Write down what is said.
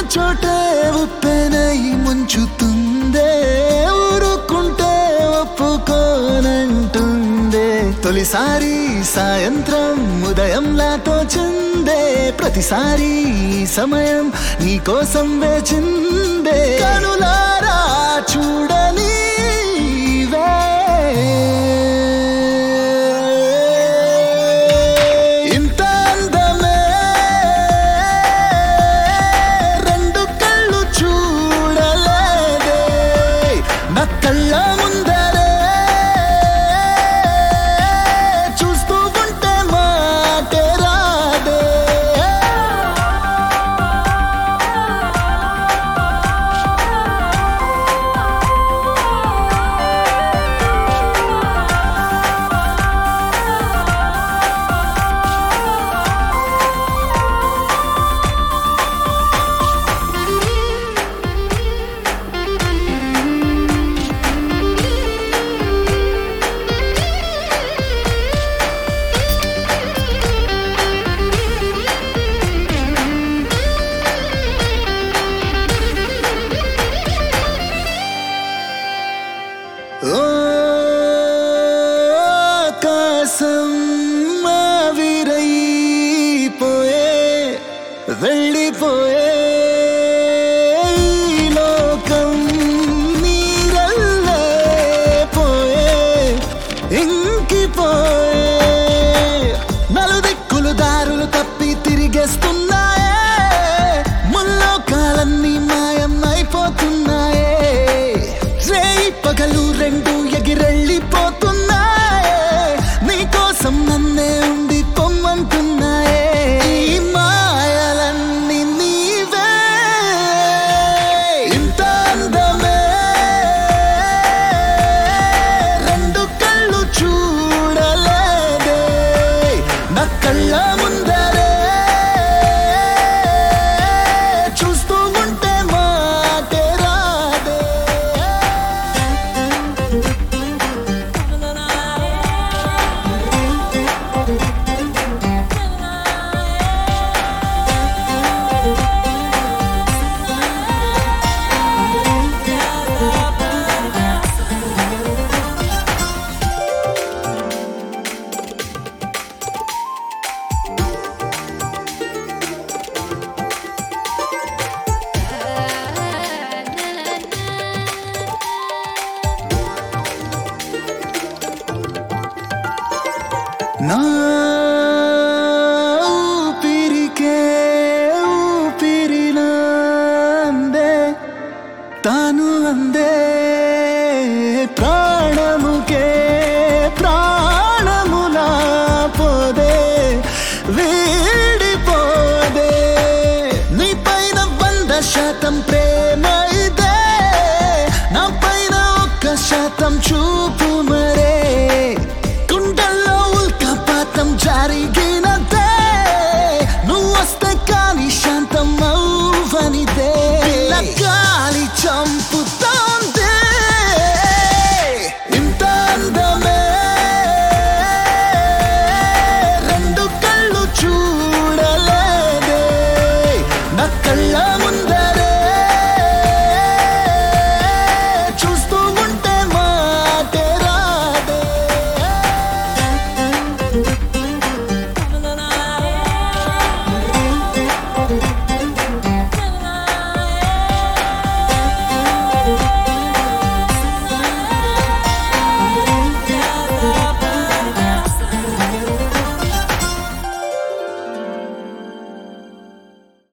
చోటే ఉప్పెనై ముంచుతుందే ఊరుకుంటే ఒప్పుకోనంటుందే తొలిసారి సాయంత్రం ఉదయంలా తోచిందే ప్రతిసారి ఈ సమయం నీ కోసం వేచిందే కనులారా చూడని ఇంత అందమే రెండు కళ్ళు చూడలేదే నా కళ్ళ ముందరే చూస్తూ ఉంటే మాటే రాదే ఓ ఆకాశం ఆవిరైపోయే వెళ్ళిపోయే ఈ లోకం నీరల్లే పోయే ఇంకిపోయే నలుదిక్కులు దారులు తప్పి తిరిగేస్తున్నాయే ముల్లోకాలన్నీ మాయం అయిపోతున్నాయే రేయి పగలు రెండు ఎగిరెళ్ళిపోతున్నాయే నీకోసం నన్నే ఉండి పొమ్మంటున్నాయే ఈ మాయలన్నీ నీవే ఇంత అందమే రెండు కళ్ళు చూడలేదే నా కళ్ళ ముందరే చూస్తూ ఉంటే మాటే రాదే నా ఊపిరికే ఊపిరిలా అందే తాను అందే ప్రాణముకే ప్రాణములా పోదే వీడిపోదే నీ పైన వంద శాతం ప్రేమ ఇదే నా పైన ఒక్క శాతం చూపు